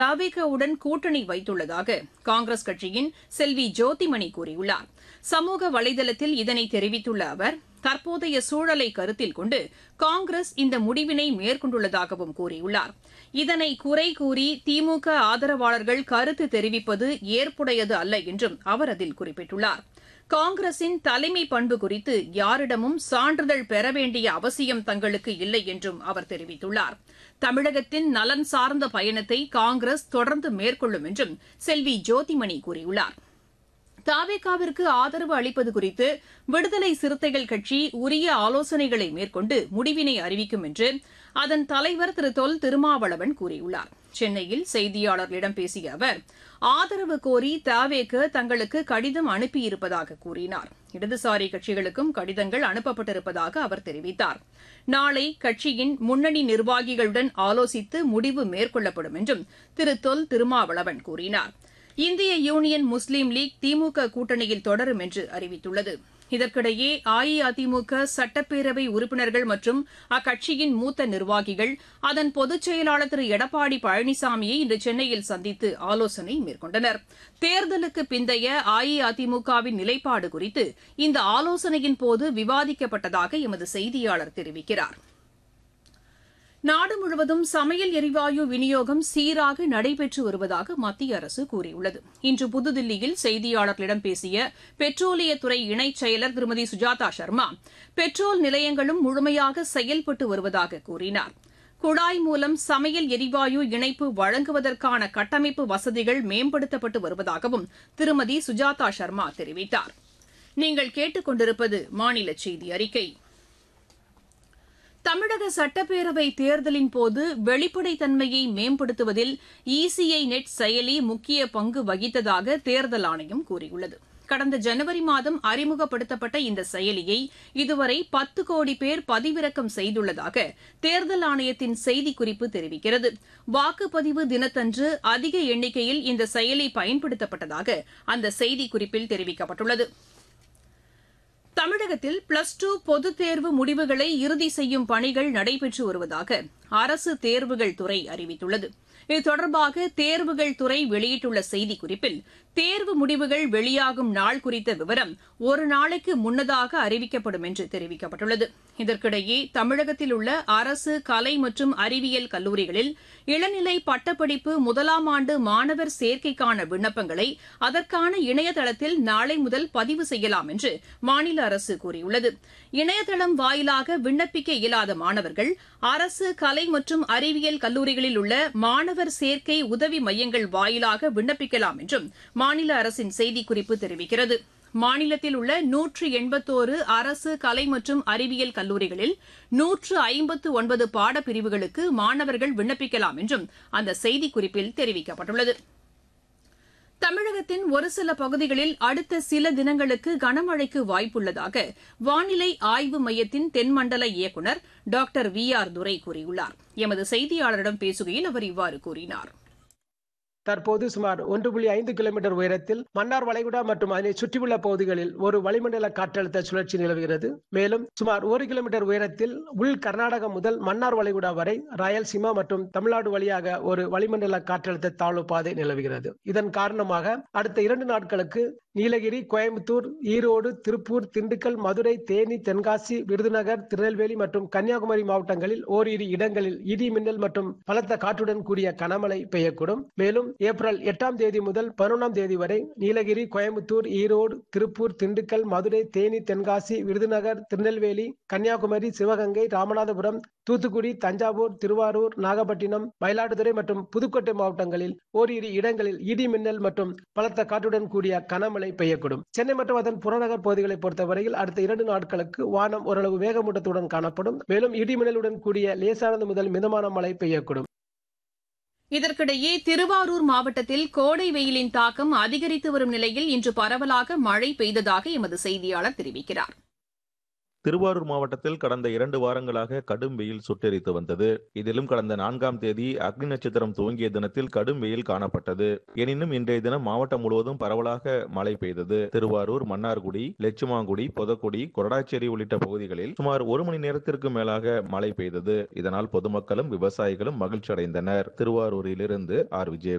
தவிகவுடன் கூட்டணி வைத்துள்ளதாக காங்கிரஸ் கட்சியின் செல்வி ஜோதிமணி கூறியுள்ளார் சமூக வலைதளத்தில் இதனை தெரிவித்துள்ள அவர் தற்போதைய சூழலை கருத்தில் கொண்டு காங்கிரஸ் இந்த முடிவினை மேற்கொண்டுள்ளதாகவும் கூறியுள்ளார் இதனை குறை கூறி திமுக ஆதரவாளர்கள் கருத்து தெரிவிப்பது ஏற்புடையது அல்ல என்றும் அவர் அதில் குறிப்பிட்டுள்ளார் காங்கிரசின் தலைமை பண்பு குறித்து யாரிடமும் சான்றிதழ் பெற வேண்டிய அவசியம் தங்களுக்கு இல்லை என்றும் அவர் தெரிவித்துள்ளார் தமிழகத்தின் நலன் சார்ந்த பயணத்தை காங்கிரஸ் தொடர்ந்து மேற்கொள்ளும் என்றும் செல்வி ஜோதிமணி கூறியுள்ளார் தாவேகாவிற்கு ஆதரவு அளிப்பது குறித்து விடுதலை சிறுத்தைகள் கட்சி உரிய ஆலோசனைகளை மேற்கொண்டு முடிவினை அறிவிக்கும் என்று அதன் தலைவர் திரு தொல் திருமாவளவன் கூறியுள்ளார் சென்னையில் செய்தியாளர்களிடம் பேசிய அவர் ஆதரவு கோரி தாவேக்கு தங்களுக்கு கடிதம் அனுப்பியிருப்பதாக கூறினார் இடதுசாரி கட்சிகளுக்கும் கடிதங்கள் அனுப்பப்பட்டிருப்பதாக அவர் தெரிவித்தார் நாளை கட்சியின் முன்னணி நிர்வாகிகளுடன் ஆலோசித்து முடிவு மேற்கொள்ளப்படும் என்றும் திரு தொல் திருமாவளவன் கூறினார் இந்திய யூனியன் முஸ்லீம் லீக் திமுக கூட்டணியில் தொடரும் என்று அறிவித்துள்ளது இதற்கிடையே அஇஅதிமுக சட்டப்பேரவை உறுப்பினர்கள் மற்றும் அக்கட்சியின் மூத்த நிர்வாகிகள் அதன் பொதுச் செயலாளர் திரு எடப்பாடி பழனிசாமியை இன்று சென்னையில் சந்தித்து ஆலோசனை மேற்கொண்டனர் தேர்தலுக்கு பிந்தைய அஇஅதிமுகவின் நிலைப்பாடு குறித்து இந்த ஆலோசனையின் போது விவாதிக்கப்பட்டதாக எமது செய்தியாளர் தெரிவிக்கிறார் நாடு முழுவதும் சமையல் எரிவாயு விநியோகம் சீராக நடைபெற்று வருவதாக மத்திய அரசு கூறியுள்ளது இன்று புதுதில்லியில் செய்தியாளர்களிடம் பேசிய பெட்ரோலியத்துறை இணைச் செயலர் திருமதி சுஜாதா சர்மா பெட்ரோல் நிலையங்களும் முழுமையாக செயல்பட்டு வருவதாக கூறினார் குழாய் மூலம் சமையல் எரிவாயு இணைப்பு வழங்குவதற்கான கட்டமைப்பு வசதிகள் மேம்படுத்தப்பட்டு வருவதாகவும் திருமதி சுஜாதா சர்மா தெரிவித்தார் நீங்கள் கேட்டுக் கொண்டிருப்பது மாநில செய்தி அறிக்கை தமிழக சட்டப்பேரவை தேர்தலின் போது வெளிப்படைத்தன்மையை மேம்படுத்துவதில் இசிஐ நெட் செயலி முக்கிய பங்கு வகித்ததாக தேர்தல் ஆணையம் கூறியுள்ளது கடந்த ஜனவரி மாதம் அறிமுகப்படுத்தப்பட்ட இந்த செயலியை இதுவரை பத்து கோடி பேர் பதிவிறக்கம் செய்துள்ளதாக தேர்தல் ஆணையத்தின் செய்திக்குறிப்பு தெரிவிக்கிறது வாக்குப்பதிவு தினத்தன்று அதிக எண்ணிக்கையில் இந்த செயலி பயன்படுத்தப்பட்டதாக அந்த செய்திக்குறிப்பில் தெரிவிக்கப்பட்டுள்ளது தமிழகத்தில் பிளஸ் டூ பொதுத் தேர்வு முடிவுகளை இறுதி செய்யும் பணிகள் நடைபெற்று வருவதாக அரசு தேர்வுகள் துறை அறிவித்துள்ளது இது தொடர்பாக தேர்வுகள் துறை வெளியிட்டுள்ள செய்திக்குறிப்பில் தேர்வு முடிவுகள் வெளியாகும் நாள் குறித்த விவரம் ஒரு நாளைக்கு முன்னதாக அறிவிக்கப்படும் என்று தெரிவிக்கப்பட்டுள்ளது இதற்கிடையே தமிழகத்தில் உள்ள அரசு கலை மற்றும் அறிவியல் கல்லூரிகளில் இளநிலை பட்டப்படிப்பு முதலாம் ஆண்டு மாணவர் சேர்க்கைக்கான விண்ணப்பங்களை அதற்கான இணையதளத்தில் நாளை முதல் பதிவு செய்யலாம் என்று மாநில அரசு கூறியுள்ளது இணையதளம் வாயிலாக விண்ணப்பிக்க இயலாத மாணவர்கள் அரசு கலை மற்றும் அறிவியல் கல்லூரிகளில் உள்ள மாணவர் சேர்க்கை உதவி மையங்கள் வாயிலாக விண்ணப்பிக்கலாம் என்றும் மாநில அரசின் செய்திக்குறிப்பு தெரிவிக்கிறது மாநிலத்தில் உள்ள நூற்று எண்பத்தோரு அரசு கலை மற்றும் அறிவியல் கல்லூரிகளில் நூற்று ஐம்பத்து ஒன்பது பாடப்பிரிவுகளுக்கு மாணவர்கள் விண்ணப்பிக்கலாம் என்றும் அந்த செய்திக்குறிப்பில் தெரிவிக்கப்பட்டுள்ளது தமிழகத்தின் ஒரு சில பகுதிகளில் அடுத்த சில தினங்களுக்கு கனமழைக்கு வாய்ப்புள்ளதாக வானிலை ஆய்வு மையத்தின் தென்மண்டல இயக்குநர் டாக்டர் வி ஆர் துரை கூறியுள்ளார் எமது செய்தியாளரிடம் பேசுகையில் அவர் இவ்வாறு கூறினார் தற்போது சுமார் ஒன்று புள்ளி ஐந்து கிலோமீட்டர் உயரத்தில் மன்னார் வளைகுடா மற்றும் அதனை சுற்றியுள்ள பகுதிகளில் ஒரு வளிமண்டல காற்றழுத்த சுழற்சி நிலவுகிறது மேலும் சுமார் ஒரு கிலோமீட்டர் உயரத்தில் உள் கர்நாடகம் முதல் மன்னார் வளைகுடா வரை ராயல்சீமா மற்றும் தமிழ்நாடு வழியாக ஒரு வளிமண்டல காற்றழுத்த தாழ்வு பாதை நிலவுகிறது இதன் காரணமாக அடுத்த இரண்டு நாட்களுக்கு நீலகிரி கோயம்புத்தூர் ஈரோடு திருப்பூர் திண்டுக்கல் மதுரை தேனி தென்காசி விருதுநகர் திருநெல்வேலி மற்றும் கன்னியாகுமரி மாவட்டங்களில் ஓரிரு இடங்களில் இடி மின்னல் மற்றும் பலத்த காற்றுடன் கூடிய கனமழை பெய்யக்கூடும் மேலும் ஏப்ரல் எட்டாம் தேதி முதல் பதினொன்றாம் தேதி வரை நீலகிரி கோயம்புத்தூர் ஈரோடு திருப்பூர் திண்டுக்கல் மதுரை தேனி தென்காசி விருதுநகர் திருநெல்வேலி கன்னியாகுமரி சிவகங்கை ராமநாதபுரம் தூத்துக்குடி தஞ்சாவூர் திருவாரூர் நாகப்பட்டினம் மயிலாடுதுறை மற்றும் புதுக்கோட்டை மாவட்டங்களில் ஓரிரு இடங்களில் இடி மின்னல் மற்றும் பலத்த காற்றுடன் கூடிய கனமழை பெய்யக்கூடும் சென்னை மற்றும் அதன் புறநகர் பகுதிகளை பொறுத்தவரையில் அடுத்த இரண்டு நாட்களுக்கு வானம் ஓரளவு வேகமூட்டத்துடன் காணப்படும் மேலும் இடி மின்னலுடன் கூடிய லேசானது முதல் மிதமான மழை பெய்யக்கூடும் இதற்கிடையே திருவாரூர் மாவட்டத்தில் கோடை வெயிலின் தாக்கம் அதிகரித்து வரும் நிலையில் இன்று பரவலாக மழை பெய்ததாக எமது செய்தியாளர் தெரிவிக்கிறார் திருவாரூர் மாவட்டத்தில் கடந்த இரண்டு வாரங்களாக கடும் வெயில் சுட்டெரித்து வந்தது இதிலும் கடந்த நான்காம் தேதி அக்னி நட்சத்திரம் துவங்கிய தினத்தில் கடும் வெயில் காணப்பட்டது எனினும் இன்றைய தினம் மாவட்டம் முழுவதும் பரவலாக மழை பெய்தது திருவாரூர் மன்னார்குடி லெச்சுமாங்குடி பொதக்குடி கொரடாச்சேரி உள்ளிட்ட பகுதிகளில் சுமார் ஒரு மணி நேரத்திற்கு மேலாக மழை பெய்தது இதனால் பொதுமக்களும் விவசாயிகளும் மகிழ்ச்சி அடைந்தனர் திருவாரூரிலிருந்து ஆர் விஜய